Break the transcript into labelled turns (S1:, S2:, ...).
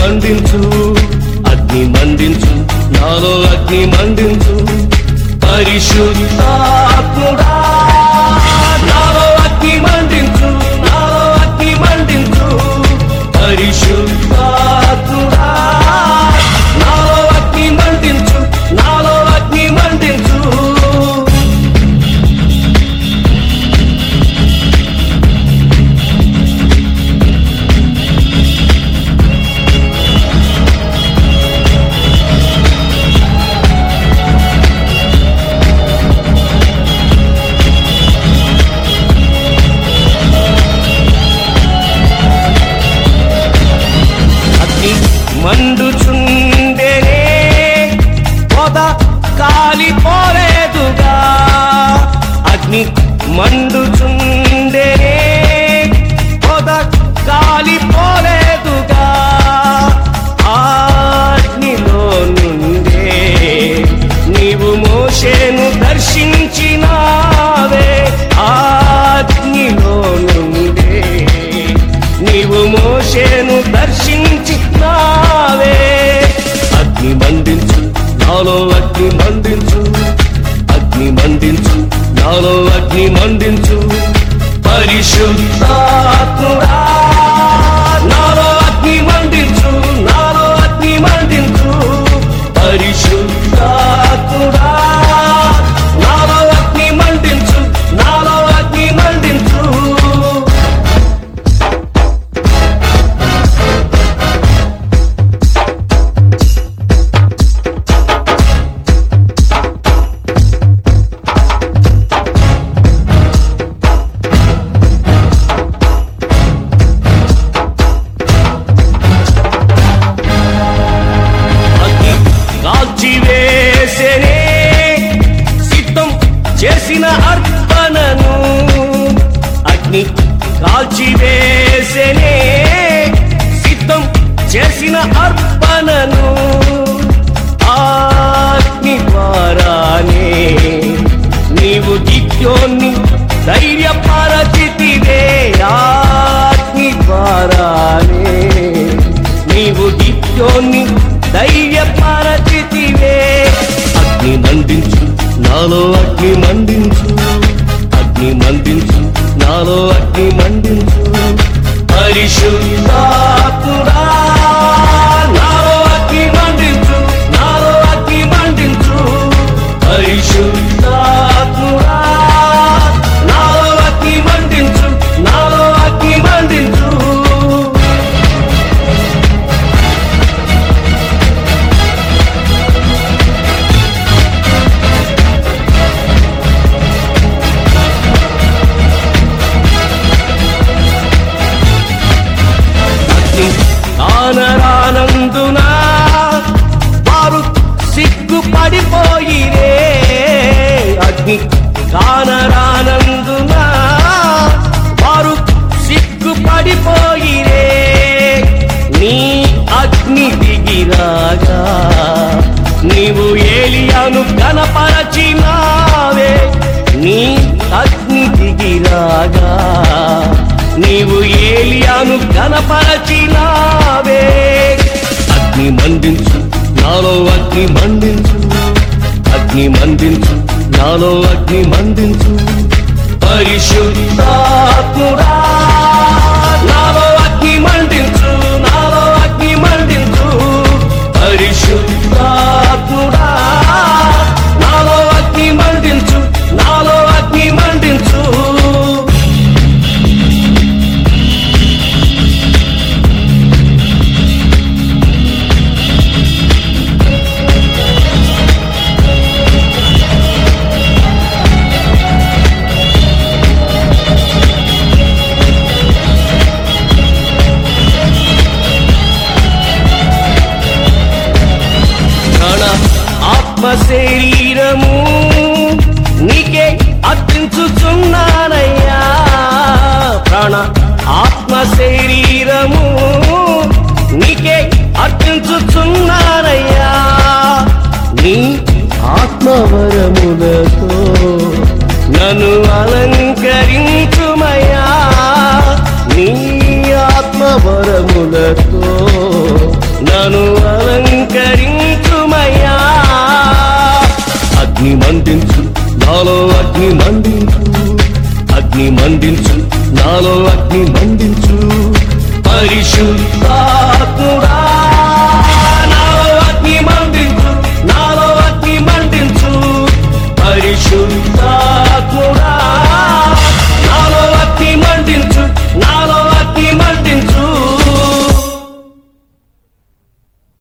S1: మండించు అగ్ని మండించు నాలో అగ్ని మండించు పరిశుద్ధాత్ముడా నాలో అగ్ని మండించు నాలో అగ్ని మండించు పరిశుద్ధాత్ముడా నాలో అగ్ని మండించు నాలో అగ్ని మండించు అగ్ని మండుచుండెనే పొద కాలిపోలేదుగా అగ్ని మండుచుండెనే పొద కాలిపోలేదుగా ఆ అగ్నిలో నుండే నీవు మోషేను దర్శించినావే ఆ అగ్నిలో నుండే నీవు మోషేను దర్శించినావే అగ్ని మండించు నాలో అగ్ని మండించు అగ్ని మండించు నాలో అగ్ని మండించు పరిశుద్ధాత్ముడా నాలో అగ్ని మండించు నాలో అగ్ని మండించు పరిశుద్ధాత్ముడా నాలో అగ్ని మండించు నాలో అగ్ని మండించు అగ్ని కాల్చివేసెనే సిద్ధం చేసిన అర్పణను అగ్ని కాల్చివేసెనే సిద్ధం చేసిన అర్పణను ఆ అగ్ని ద్వారానే నీవు దిక్యోన్ని ధైర్యపరచితివే ఆ అగ్ని ద్వారానే నీవు దిక్యోన్ని ధైర్యపరచితివే అగ్ని మండించు నాలో అగ్ని మండించు అగ్ని మండించు నాలో అగ్ని మండించు పరిశుద్ధాత్ముడా నాలో అగ్ని మండించు నాలో అగ్ని మండించు పరిశుద్ధాత్ముడా నాలో అగ్ని మండించు నాలో అగ్ని మండించు అగ్ని ఆనరానందున వారు సిగ్గుపడిపోయిరే అగ్ని కానరానందున వారు సిగ్గుపడిపోయిరే నీ అగ్ని దిగిరాగా నీవు ఏలియాను కనపరచినావే నీ అగ్ని దిగిరాగా నీవు ఏలియాను కనపరచినావే అగ్ని మండించు నాలో అగ్ని మండించు అగ్ని మండించు నాలో అగ్ని మండించు పరిశుద్ధాత్ముడా నాలో అగ్ని మండించు నాలో అగ్ని మండించు పరిశుద్ధాత్ముడా నాలో అగ్ని మండించు నాలో అగ్ని మండించు ప్రాణ ఆత్మ శరీరము నీకే అర్పించుచున్నానయ్యా ప్రాణ ఆత్మ శరీరము నీకే అర్పించుచున్నానయ్యా నీ ఆత్మవరములతో నన్ను అలంకరించుమయ్యా నీ ఆత్మవరములతో నన్ను అలంకరించుమయ్యా అగ్ని మండించు నాలో అగ్ని మండించు అగ్ని మండించు నాలో అగ్ని మండించు పరిశుద్ధాత్ముడా నాలో అగ్ని మండించు నాలో అగ్ని మండించు పరిశుద్ధ